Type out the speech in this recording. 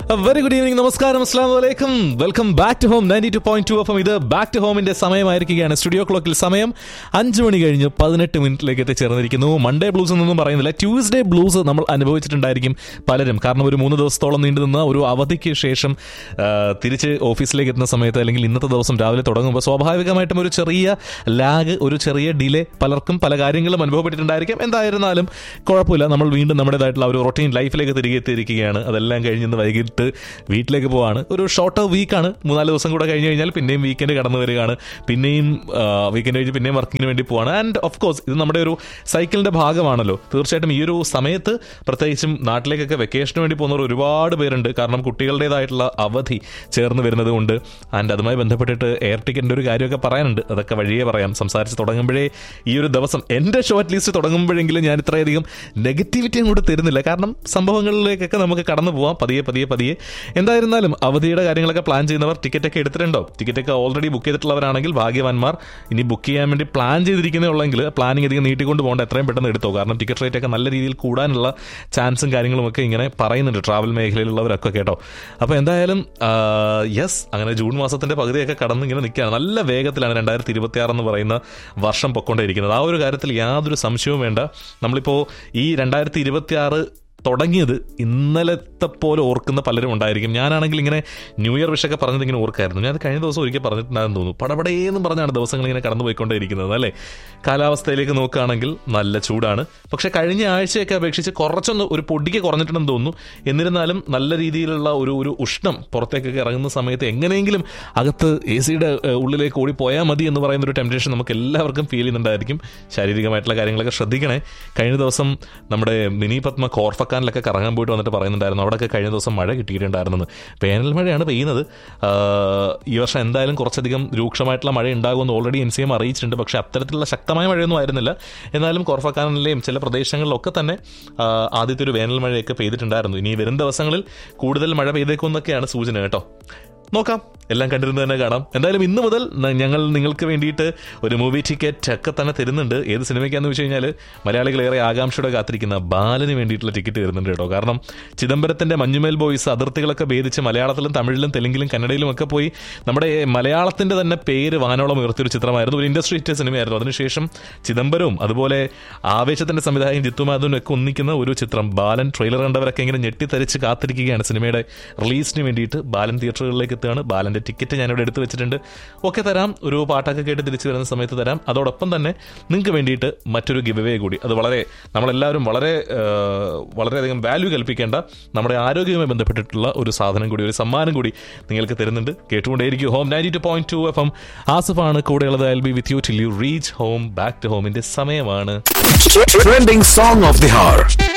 Very good evening നമസ്കാരം അസ്ലാം വലൈക്കും welcome back to home ninety two point two F ഇത് ബാക്ക് ടു ഹോമിന്റെ സമയമായിരിക്കുകയാണ് സ്റ്റുഡിയോ ക്ലോക്കിൽ സമയം അഞ്ച് മണി കഴിഞ്ഞ് പതിനെട്ട് മിനിറ്റിലേക്ക് എത്തിച്ചേർന്നിരിക്കുന്നു മൺഡേ ബ്ലൂസ് എന്നൊന്നും പറയുന്നില്ല ട്യൂസ്ഡേ ബ്ലൂസ് നമ്മൾ അനുഭവിച്ചിട്ടുണ്ടായിരിക്കും പലരും കാരണം ഒരു മൂന്ന് ദിവസത്തോളം നീണ്ടു നിന്ന ഒരു അവധിക്ക് ശേഷം ആ, തിരിച്ച് ഓഫീസിലേക്ക് എത്തുന്ന സമയത്ത് അല്ലെങ്കിൽ ഇന്നത്തെ ദിവസം രാവിലെ തുടങ്ങുമ്പോൾ സ്വാഭാവികമായിട്ടും ഒരു ചെറിയ ലാഗ് ഒരു ചെറിയ ഡിലേ പലർക്കും പല കാര്യങ്ങളും അനുഭവപ്പെട്ടിട്ടുണ്ടായിരിക്കും എന്തായിരുന്നാലും കുഴപ്പമില്ല നമ്മൾ വീണ്ടും നമ്മുടേതായിട്ടുള്ള ഒരു റൊട്ടീൻ ലൈഫിലേക്ക് തിരികെ എത്തിയിരിക്കുകയാണ് അതെല്ലാം കഴിഞ്ഞ് ഇന്ന് വൈകിട്ട് വീട്ടിലേക്ക് പോവാണ് ഒരു ഷോർട്ട് വീക്കാണ് മൂന്നാല് ദിവസം കൂടെ കഴിഞ്ഞ് കഴിഞ്ഞാൽ പിന്നെയും വീക്കെൻഡ് കടന്നു വരികയാണ് പിന്നെയും വീക്കെൻഡ് കഴിഞ്ഞ് പിന്നെയും വർക്കിങ്ങിന് വേണ്ടി പോവാണ് ആൻഡ് ഓഫ് കോഴ്സ് ഇത് നമ്മുടെ ഒരു സൈക്കിളിന്റെ ഭാഗമാണല്ലോ തീർച്ചയായിട്ടും ഈ ഒരു സമയത്ത് പ്രത്യേകിച്ചും നാട്ടിലേക്കൊക്കെ വെക്കേഷന് വേണ്ടി പോകുന്നവർ ഒരുപാട് പേരുണ്ട് കാരണം കുട്ടികളുടേതായിട്ടുള്ള അവധി ചേർന്ന് വരുന്നത് കൊണ്ട് ആൻഡ് അതുമായി ബന്ധപ്പെട്ടിട്ട് എയർ ടിക്കറ്റിന്റെ ഒരു കാര്യമൊക്കെ പറയാനുണ്ട് അതൊക്കെ വഴിയേ പറയാം സംസാരിച്ച് തുടങ്ങുമ്പോഴേ ഈ ഒരു ദിവസം എൻ്റെ ഷോ അറ്റ്ലീസ്റ്റ് തുടങ്ങുമ്പോഴെങ്കിലും ഞാൻ ഇത്രയധികം നെഗറ്റിവിറ്റി അങ്ങോട്ട് തരുന്നില്ല കാരണം സംഭവങ്ങളിലേക്കൊക്കെ നമുക്ക് കടന്നു പോവാം പതിയെ പതിയെ പതിയെ എന്തായിരുന്നാലും അവധിയുടെ കാര്യങ്ങളൊക്കെ പ്ലാൻ ചെയ്യുന്നവർ ടിക്കറ്റ് ഒക്കെ എടുത്തിട്ടുണ്ടോ ടിക്കറ്റ് ഒക്കെ ഓൾറെഡി ബുക്ക് ചെയ്തിട്ടുള്ളവരാണെങ്കിൽ ഭാഗ്യവാന്മാർ ഇനി ബുക്ക് ചെയ്യാൻ വേണ്ടി പ്ലാൻ ചെയ്തിരിക്കുന്നേ ഉള്ളെങ്കിൽ പ്ലാനിങ് അധികം നീട്ടിക്കൊണ്ട് പോകേണ്ട എത്രയും പെട്ടെന്ന് എടുത്തോ കാരണം ടിക്കറ്റ് റേറ്റ് ഒക്കെ നല്ല രീതിയിൽ കൂടാനുള്ള ചാൻസും കാര്യങ്ങളും ഒക്കെ ഇങ്ങനെ പറയുന്നുണ്ട് ട്രാവൽ മേഖലയിലുള്ളവരൊക്കെ കേട്ടോ അപ്പോൾ എന്തായാലും യെസ് അങ്ങനെ ജൂൺ മാസത്തിന്റെ പകുതിയൊക്കെ കടന്ന് ഇങ്ങനെ നിൽക്കുകയാണ് നല്ല വേഗത്തിലാണ് രണ്ടായിരത്തി ഇരുപത്തി ആറ് എന്ന് പറയുന്ന വർഷം പൊക്കൊണ്ടിരിക്കുന്നത് ആ ഒരു കാര്യത്തിൽ യാതൊരു സംശയവും വേണ്ട നമ്മളിപ്പോൾ ഈ രണ്ടായിരത്തി ഇരുപത്തി ആറ് തുടങ്ങിയത് ഇന്നലത്തെ പോലെ ഓർക്കുന്ന പലരും ഉണ്ടായിരിക്കും ഞാനാണെങ്കിൽ ഇങ്ങനെ ന്യൂ ഇയർ വിഷൊക്കെ പറഞ്ഞത് ഇങ്ങനെ ഓർക്കായിരുന്നു ഞാൻ അത് കഴിഞ്ഞ ദിവസം ഒരിക്കൽ പറഞ്ഞിട്ടുണ്ടാകുന്നു തോന്നുന്നു പടപടേന്ന് പറഞ്ഞാണ് ദിവസങ്ങൾ ഇങ്ങനെ കടന്നു പോയിക്കൊണ്ടേയിരിക്കുന്നത് അല്ലേ കാലാവസ്ഥയിലേക്ക് നോക്കുകയാണെങ്കിൽ നല്ല ചൂടാണ് പക്ഷെ കഴിഞ്ഞ ആഴ്ചയൊക്കെ അപേക്ഷിച്ച് കുറച്ചൊന്ന് ഒരു പൊടിക്ക് കുറഞ്ഞിട്ടുണ്ടെന്ന് തോന്നുന്നു എന്നിരുന്നാലും നല്ല രീതിയിലുള്ള ഒരു ഒരു ഉഷ്ണം പുറത്തേക്കൊക്കെ ഇറങ്ങുന്ന സമയത്ത് എങ്ങനെയെങ്കിലും അകത്ത് എ സിയുടെ ഉള്ളിലേക്ക് ഓടി പോയാൽ മതി എന്ന് പറയുന്ന ഒരു ടെംപ്റ്റേഷൻ നമുക്ക് എല്ലാവർക്കും ഫീൽ ചെയ്യുന്നുണ്ടായിരിക്കും ശാരീരികമായിട്ടുള്ള കാര്യങ്ങളൊക്കെ ശ്രദ്ധിക്കണേ കഴിഞ്ഞ ദിവസം നമ്മുടെ മിനി പത്മ കോർഫക്കാനിലൊക്കെ കറങ്ങാൻ പോയിട്ട് വന്നിട്ട് പറയുന്നുണ്ടായിരുന്നു അവിടെയൊക്കെ കഴിഞ്ഞ ദിവസം മഴ കിട്ടിയിട്ടുണ്ടായിരുന്നെന്ന് വേനൽ മഴയാണ് പെയ്യുന്നത് ആഹ് ഈ വർഷം എന്തായാലും കുറച്ചധികം രൂക്ഷമായിട്ടുള്ള മഴ ഉണ്ടാകുമെന്ന് ഓൾറെഡി എൻ സി എം അറിയിച്ചിട്ടുണ്ട് പക്ഷേ അത്തരത്തിലുള്ള ശക്തമായ മഴയൊന്നും ആയിരുന്നില്ല എന്നാലും കോർഫക്കാനിലെയും ചില പ്രദേശങ്ങളിലൊക്കെ തന്നെ ആഹ് ആദ്യത്തെ ഒരു വേനൽ മഴയൊക്കെ പെയ്തിട്ടുണ്ടായിരുന്നു ഇനി വരും ദിവസങ്ങളിൽ കൂടുതൽ മഴ പെയ്തേക്കുമെന്നൊക്കെയാണ് സൂചന കേട്ടോ നോക്കാം എല്ലാം കണ്ടിരുന്ന് തന്നെ കാണാം എന്തായാലും ഇന്ന് മുതൽ ന- ഞങ്ങൾ നിങ്ങൾക്ക് വേണ്ടിയിട്ട് ഒരു മൂവി ടിക്കറ്റ് ഒക്കെ തന്നെ തരുന്നുണ്ട് ഏത് സിനിമയ്ക്കാന്ന് വെച്ച് കഴിഞ്ഞാൽ മലയാളികൾ ഏറെ ആകാംക്ഷയോടെ കാത്തിരിക്കുന്ന ബാലന് വേണ്ടിയിട്ടുള്ള ടിക്കറ്റ് തരുന്നുണ്ട് കേട്ടോ കാരണം ചിദംബരത്തിന്റെ മഞ്ഞുമേൽ ബോയ്സ് അതിർത്തികളൊക്കെ ഭേദിച്ച് മലയാളത്തിലും തമിഴിലും തെലുങ്കിലും കന്നഡയിലും ഒക്കെ പോയി നമ്മുടെ മലയാളത്തിന്റെ തന്നെ പേര് വാനോളം ഉയർത്തിയൊരു ചിത്രമായിരുന്നു ഒരു ഇൻഡസ്ട്രി ഹിറ്റ് സിനിമയായിരുന്നു അതിനുശേഷം ചിദംബരവും അതുപോലെ ആവേശത്തിന്റെ സംവിധായകൻ ജിത്തു മാധവനും ഒക്കെ ഒന്നിക്കുന്ന ഒരു ചിത്രം ബാലൻ ട്രെയിലർ കണ്ടവരൊക്കെ ഇങ്ങനെ ഞെട്ടിത്തരിച്ച് കാത്തിരിക്കുകയാണ് സിനിമയുടെ റിലീസിന് വേണ്ടിയിട്ട് ബാലൻ തിയേറ്ററുകളിലേക്ക് എത്തുകയാണ് ബാലന്റെ ടിക്കറ്റ് ഞാനിവിടെ എടുത്തു വെച്ചിട്ടുണ്ട് ഒക്കെ തരാം ഒരു പാട്ടൊക്കെ കേട്ട് തിരിച്ചു വരുന്ന സമയത്ത് തരാം അതോടൊപ്പം തന്നെ നിങ്ങൾക്ക് വേണ്ടിയിട്ട് മറ്റൊരു ഗിവ് കൂടി അത് വളരെ നമ്മളെല്ലാവരും വളരെ ആ, വളരെയധികം വാല്യൂ കൽപ്പിക്കേണ്ട നമ്മുടെ ആരോഗ്യവുമായി ബന്ധപ്പെട്ടിട്ടുള്ള ഒരു സാധനം കൂടി ഒരു സമ്മാനം കൂടി നിങ്ങൾക്ക് തരുന്നുണ്ട് കേട്ടുകൊണ്ടേയിരിക്കും home ninety two point two F M ആസിഫാണ് കൂടെയുള്ളത് I be with you till you reach home back to ഹോമിന്റെ സമയമാണ് Trending song of the hour.